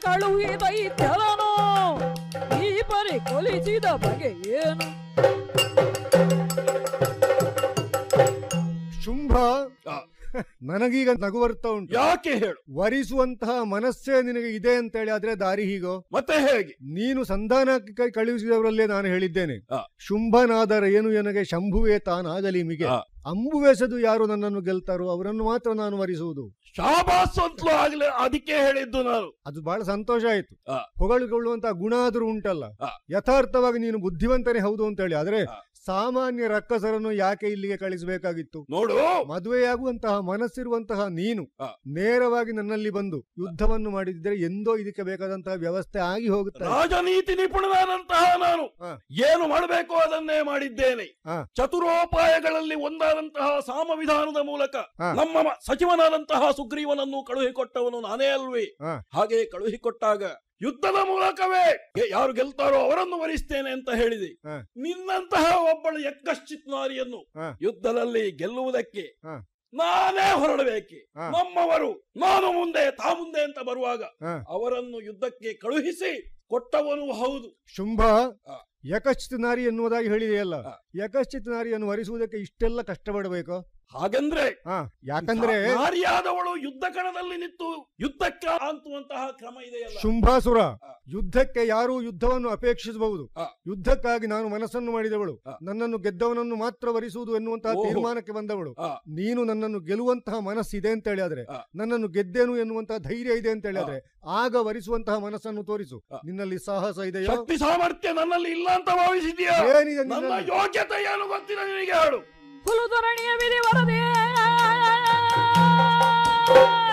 ಕಳುಹಿದ ಇದ್ದವನು ಈ ಪರಿ ಕೊಲಿಸಿದ ಬಗೆ ಏನು ಶುಂಭ ಆ. ನನಗೀಗ ನಗು ಬರ್ತಾ ಉಂಟು ಯಾಕೆ ಹೇಳು ವರಿಸುವಂತಹ ಮನಸ್ಸೇ ನಿನಗೆ ಇದೆ ಅಂತೇಳಿ ಆದ್ರೆ ದಾರಿ ಹೀಗೋ ಮತ್ತೆ ಹೇಗೆ ನೀನು ಸಂಧಾನಕ್ಕೆ ಕೈ ಕಳುಹಿಸಿದವರಲ್ಲೇ ನಾನು ಹೇಳಿದ್ದೇನೆ ಆ. ಶುಂಭನಾದರ ಏನು ಎನಗೆ ಶಂಭುವೇ ತಾನಾಗಲಿ ಮಿಗೆ ಆ. ಅಂಬುವೆಸೆದು ಯಾರು ನನ್ನನ್ನು ಗೆಲ್ತಾರೋ ಅವರನ್ನು ಮಾತ್ರ ನಾನು ವರಿಸುವುದು ಶಾಬಾಸ್ ಅಂತಲೂ ಆಗ್ಲೇ ಅದಕ್ಕೆ ಹೇಳಿದ್ದು ನಾನು ಅದು ಬಹಳ ಸಂತೋಷ ಆಯ್ತು ಆ. ಹೊಗಳಿಕೊಳ್ಳುವಂತಹ ಗುಣ ಆದ್ರೂ ಉಂಟಲ್ಲ ಆ. ಯಥಾರ್ಥವಾಗಿ ನೀನು ಬುದ್ಧಿವಂತನೇ ಹೌದು ಅಂತ ಹೇಳಿ ಆದ್ರೆ ಆ. ಸಾಮಾನ್ಯ ರಕ್ಕಸರನ್ನು ಯಾಕೆ ಇಲ್ಲಿಗೆ ಕಳಿಸಬೇಕಾಗಿತ್ತು ನೋಡು ಮದುವೆಯಾಗುವಂತಹ ಮನಸ್ಸಿರುವಂತಹ ನೀನು ಆ. ನೇರವಾಗಿ ನನ್ನಲ್ಲಿ ಬಂದು ಯುದ್ಧವನ್ನು ಮಾಡಿದ್ರೆ ಎಂದೋ ಇದಕ್ಕೆ ಬೇಕಾದಂತಹ ವ್ಯವಸ್ಥೆ ಆಗಿ ಹೋಗುತ್ತೆ ರಾಜನೀತಿ ನಿಪುಣನಾದಂತಹ ನಾನು ಆ. ಏನು ಮಾಡಬೇಕು ಅದನ್ನೇ ಮಾಡಿದ್ದೇನೆ ಆ. ಚತುರೋಪಾಯಗಳಲ್ಲಿ ಒಂದಾದಂತಹ ಸಾಮವಿಧಾನದ ಮೂಲಕ ಆ. ನಮ್ಮ ಮ- ಸಚಿವನಾದಂತಹ ಸುಗ್ರೀವನನ್ನು ಕಳುಹಿಕೊಟ್ಟವನು ನಾನೇ ಅಲ್ವೇ ಆ. ಹಾಗೆ ಕಳುಹಿಕೊಟ್ಟಾಗ ಯುದ್ಧದ ಮೂಲಕವೇ ಗೆ- ಯಾರು ಗೆಲ್ತಾರೋ ಅವರನ್ನು ವರಿಸ್ತೇನೆ ಅಂತ ಹೇಳಿದೆ ಆ. ನಿನ್ನಂತಹ ಒಬ್ಬಳು ಯಕ್ಕಶ್ಚಿತ್ ನಾರಿಯನ್ನು ಆ. ಯುದ್ಧದಲ್ಲಿ ಗೆಲ್ಲುವುದಕ್ಕೆ ಆ. ನಾನೇ ಹೊರಡಬೇಕೆ ಆ. ನಮ್ಮವರು ನಾನು ಮುಂದೆ ತಾ ಮುಂದೆ ಅಂತ ಬರುವಾಗ ಆ. ಅವರನ್ನು ಯುದ್ಧಕ್ಕೆ ಕಳುಹಿಸಿ ಕೊಟ್ಟವನು ಹೌದು ಶುಂಭ ಆ. ಯಕಶ್ಚಿತ್ ನಾರಿ ಎನ್ನುವುದಾಗಿ ಹೇಳಿದೆಯಲ್ಲ ಆ. ಯಕಶ್ಚಿತ್ ನಾರಿಯನ್ನು ವರಿಸುವುದಕ್ಕೆ ಇಷ್ಟೆಲ್ಲ ಕಷ್ಟಪಡಬೇಕು ಹಾಗಂದ್ರೆ ಹಾ ಯಾಕಂದ್ರೆ ನಾರಿಯಾದವಳು ಯುದ್ಧ ಕಣದಲ್ಲಿ ನಿಂತು ಯುದ್ಧಕ್ಕೆ ಅಂತುವಂತಹ ಕ್ರಮ ಇದೆಯಲ್ಲ ಶುಂಭಾಸುರ ಆ. ಯುದ್ಧಕ್ಕೆ ಯಾರೂ ಯುದ್ಧವನ್ನು ಅಪೇಕ್ಷಿಸಬಹುದು ಆ. ಯುದ್ಧಕ್ಕಾಗಿ ನಾನು ಮನಸ್ಸನ್ನು ಮಾಡಿದವಳು ಆ. ನನ್ನನ್ನು ಗೆದ್ದವನನ್ನು ಮಾತ್ರ ವರಿಸುವುದು ಎನ್ನುವಂತಹ ಓಹೋ. ತೀರ್ಮಾನಕ್ಕೆ ಬಂದವಳು ಆ. ನೀನು ನನ್ನನ್ನು ಗೆಲ್ಲುವಂತಹ ಮನಸ್ಸಿದೆ ಅಂತ ಹೇಳಿದ್ರೆ ಆ. ನನ್ನನ್ನು ಗೆದ್ದೇನು ಎನ್ನುವಂತಹ ಧೈರ್ಯ ಇದೆ ಅಂತ ಹೇಳಿದ್ರೆ ಆಗ ವರಿಸುವಂತಹ ಮನಸ್ಸನ್ನು ತೋರಿಸು ಆ. ನಿನ್ನಲ್ಲಿ ಸಾಹಸ ಇದೆಯೋ ಶಕ್ತಿ ಸಾಮರ್ಥ್ಯ ನನ್ನಲ್ಲಿ ಇಲ್ಲ ಅಂತ ಭಾವಿಸಿದ್ಯಾ ಏನಿದೆ ನನ್ನ ನಿನ್ನಲ್ಲಿ? ಯೋಗ್ಯತೆ ಏನು ಗೊತ್ತಿಲ್ಲ ನಿನಗೆ ಹೇಳು ಕುಲುಧರಣಿಯ ವಿಧಿ ವರದೆ